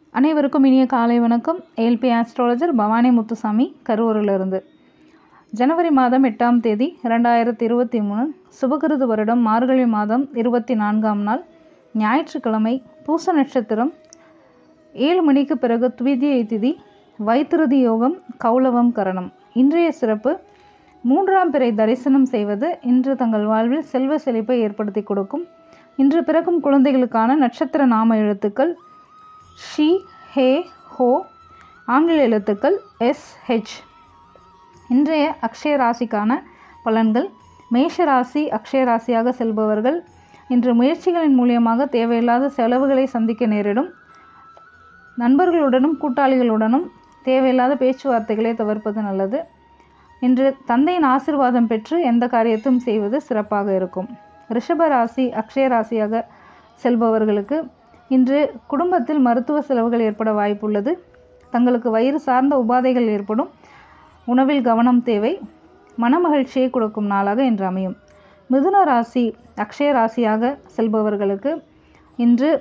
அனைவருக்கும் இனிய காலை வணக்கம் ஏல்பி ஆஸ்ட்ராலஜர் பவானி முத்துசாமி கரூரிலிருந்து ஜனவரி மாதம் எட்டாம் தேதி இரண்டாயிரத்தி இருபத்தி மூணு சுபகிருது வருடம் மார்கழி மாதம் இருபத்தி நான்காம் நாள் ஞாயிற்றுக்கிழமை பூச நட்சத்திரம் ஏழு மணிக்கு பிறகு துவிதியை திதி வைத்திருதி யோகம் கௌளவம் கரணம் இன்றைய சிறப்பு மூன்றாம் பிறை தரிசனம் செய்வது இன்று தங்கள் வாழ்வில் செல்வ செழிப்பை ஏற்படுத்தி கொடுக்கும் இன்று பிறக்கும் குழந்தைகளுக்கான நட்சத்திர நாம எழுத்துக்கள் ஷி ஹே ஹோ ஆங்கில எழுத்துக்கள் எஸ் ஹெச் இன்றைய அக்ஷய ராசிக்கான பலன்கள் மேஷ ராசி அக்ஷய ராசியாக செல்பவர்கள் இன்று முயற்சிகளின் மூலியமாக தேவையில்லாத செலவுகளை சந்திக்க நேரிடும் நண்பர்களுடனும் கூட்டாளிகளுடனும் தேவையில்லாத பேச்சுவார்த்தைகளை தவிர்ப்பது நல்லது இன்று தந்தையின் ஆசிர்வாதம் பெற்று எந்த காரியத்தையும் செய்வது சிறப்பாக இருக்கும் ரிஷப ராசி அக்ஷய ராசியாக செல்பவர்களுக்கு இன்று குடும்பத்தில் மருத்துவ செலவுகள் ஏற்பட வாய்ப்புள்ளது தங்களுக்கு வயிறு சார்ந்த உபாதைகள் ஏற்படும் உணவில் கவனம் தேவை மனமகிழ்ச்சியை கொடுக்கும் நாளாக இன்று அமையும் மிதுன ராசி அக்ஷய ராசியாக செல்பவர்களுக்கு இன்று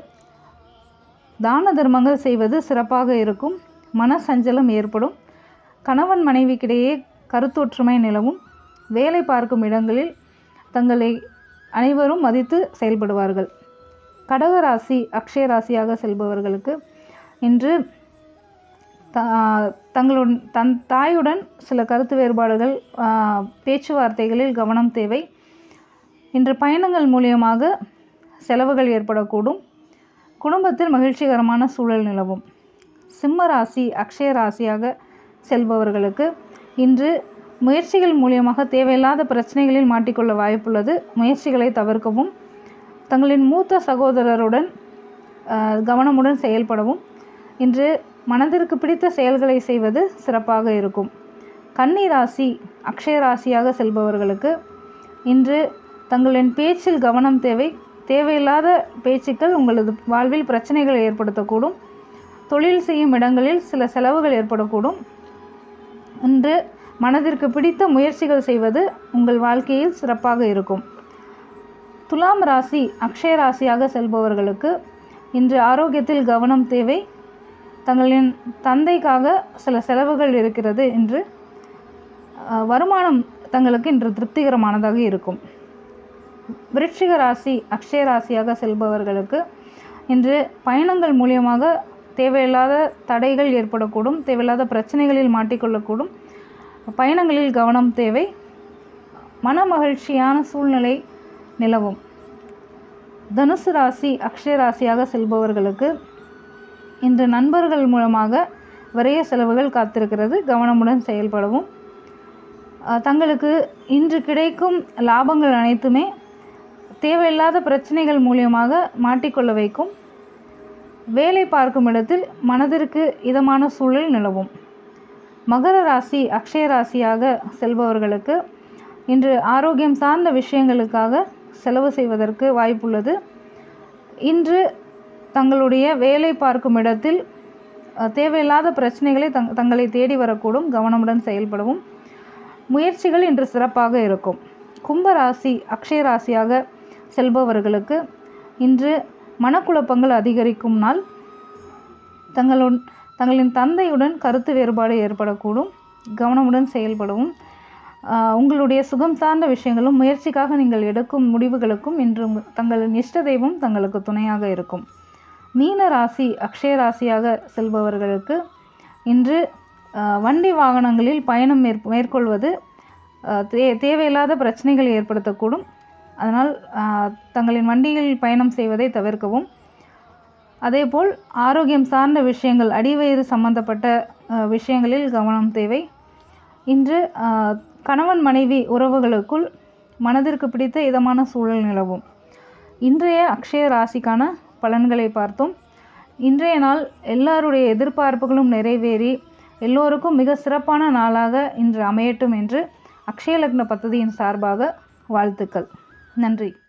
தான தர்மங்கள் செய்வது சிறப்பாக இருக்கும் மன சஞ்சலம் ஏற்படும் கணவன் மனைவிக்கிடையே கருத்தொற்றுமை நிலவும் வேலை பார்க்கும் இடங்களில் தங்களை அனைவரும் மதித்து செயல்படுவார்கள் கடக ராசி அக்ஷய ராசியாக செல்பவர்களுக்கு இன்று த தங்களுடன் தன் தாயுடன் சில கருத்து வேறுபாடுகள் பேச்சுவார்த்தைகளில் கவனம் தேவை இன்று பயணங்கள் மூலியமாக செலவுகள் ஏற்படக்கூடும் குடும்பத்தில் மகிழ்ச்சிகரமான சூழல் நிலவும் சிம்ம ராசி அக்ஷய ராசியாக செல்பவர்களுக்கு இன்று முயற்சிகள் மூலியமாக தேவையில்லாத பிரச்சனைகளில் மாட்டிக்கொள்ள வாய்ப்புள்ளது முயற்சிகளை தவிர்க்கவும் தங்களின் மூத்த சகோதரருடன் கவனமுடன் செயல்படவும் இன்று மனதிற்கு பிடித்த செயல்களை செய்வது சிறப்பாக இருக்கும் கன்னி ராசி அக்ஷய ராசியாக செல்பவர்களுக்கு இன்று தங்களின் பேச்சில் கவனம் தேவை தேவையில்லாத பேச்சுக்கள் உங்களது வாழ்வில் பிரச்சனைகளை ஏற்படுத்தக்கூடும் தொழில் செய்யும் இடங்களில் சில செலவுகள் ஏற்படக்கூடும் இன்று மனதிற்கு பிடித்த முயற்சிகள் செய்வது உங்கள் வாழ்க்கையில் சிறப்பாக இருக்கும் துலாம் ராசி அக்ஷய ராசியாக செல்பவர்களுக்கு இன்று ஆரோக்கியத்தில் கவனம் தேவை தங்களின் தந்தைக்காக சில செலவுகள் இருக்கிறது என்று வருமானம் தங்களுக்கு இன்று திருப்திகரமானதாக இருக்கும் விருட்சிக ராசி அக்ஷய ராசியாக செல்பவர்களுக்கு இன்று பயணங்கள் மூலியமாக தேவையில்லாத தடைகள் ஏற்படக்கூடும் தேவையில்லாத பிரச்சனைகளில் மாட்டிக்கொள்ளக்கூடும் பயணங்களில் கவனம் தேவை மன மகிழ்ச்சியான சூழ்நிலை நிலவும் தனுசு ராசி அக்ஷய ராசியாக செல்பவர்களுக்கு இன்று நண்பர்கள் மூலமாக விரைய செலவுகள் காத்திருக்கிறது கவனமுடன் செயல்படவும் தங்களுக்கு இன்று கிடைக்கும் லாபங்கள் அனைத்துமே தேவையில்லாத பிரச்சனைகள் மூலியமாக மாட்டிக்கொள்ள வைக்கும் வேலை பார்க்கும் இடத்தில் மனதிற்கு இதமான சூழல் நிலவும் மகர ராசி அக்ஷய ராசியாக செல்பவர்களுக்கு இன்று ஆரோக்கியம் சார்ந்த விஷயங்களுக்காக செலவு செய்வதற்கு வாய்ப்புள்ளது இன்று தங்களுடைய வேலை பார்க்கும் இடத்தில் தேவையில்லாத பிரச்சனைகளை தங் தங்களை தேடி வரக்கூடும் கவனமுடன் செயல்படவும் முயற்சிகள் இன்று சிறப்பாக இருக்கும் கும்பராசி அக்ஷய ராசியாக செல்பவர்களுக்கு இன்று மனக்குழப்பங்கள் அதிகரிக்கும் நாள் தங்களுடன் தங்களின் தந்தையுடன் கருத்து வேறுபாடு ஏற்படக்கூடும் கவனமுடன் செயல்படவும் உங்களுடைய சுகம் சார்ந்த விஷயங்களும் முயற்சிக்காக நீங்கள் எடுக்கும் முடிவுகளுக்கும் இன்று தங்களின் இஷ்ட தெய்வம் தங்களுக்கு துணையாக இருக்கும் மீன ராசி அக்ஷய ராசியாக செல்பவர்களுக்கு இன்று வண்டி வாகனங்களில் பயணம் மேற் மேற்கொள்வது தே தேவையில்லாத பிரச்சனைகளை ஏற்படுத்தக்கூடும் அதனால் தங்களின் வண்டியில் பயணம் செய்வதை தவிர்க்கவும் அதேபோல் ஆரோக்கியம் சார்ந்த விஷயங்கள் அடிவயிறு சம்பந்தப்பட்ட விஷயங்களில் கவனம் தேவை இன்று கணவன் மனைவி உறவுகளுக்குள் மனதிற்கு பிடித்த இதமான சூழல் நிலவும் இன்றைய அக்ஷய ராசிக்கான பலன்களை பார்த்தோம் இன்றைய நாள் எல்லாருடைய எதிர்பார்ப்புகளும் நிறைவேறி எல்லோருக்கும் மிக சிறப்பான நாளாக இன்று அமையட்டும் என்று அக்ஷய லக்ன பദ്ധதியின் சார்பாக வாழ்த்துக்கள் நன்றி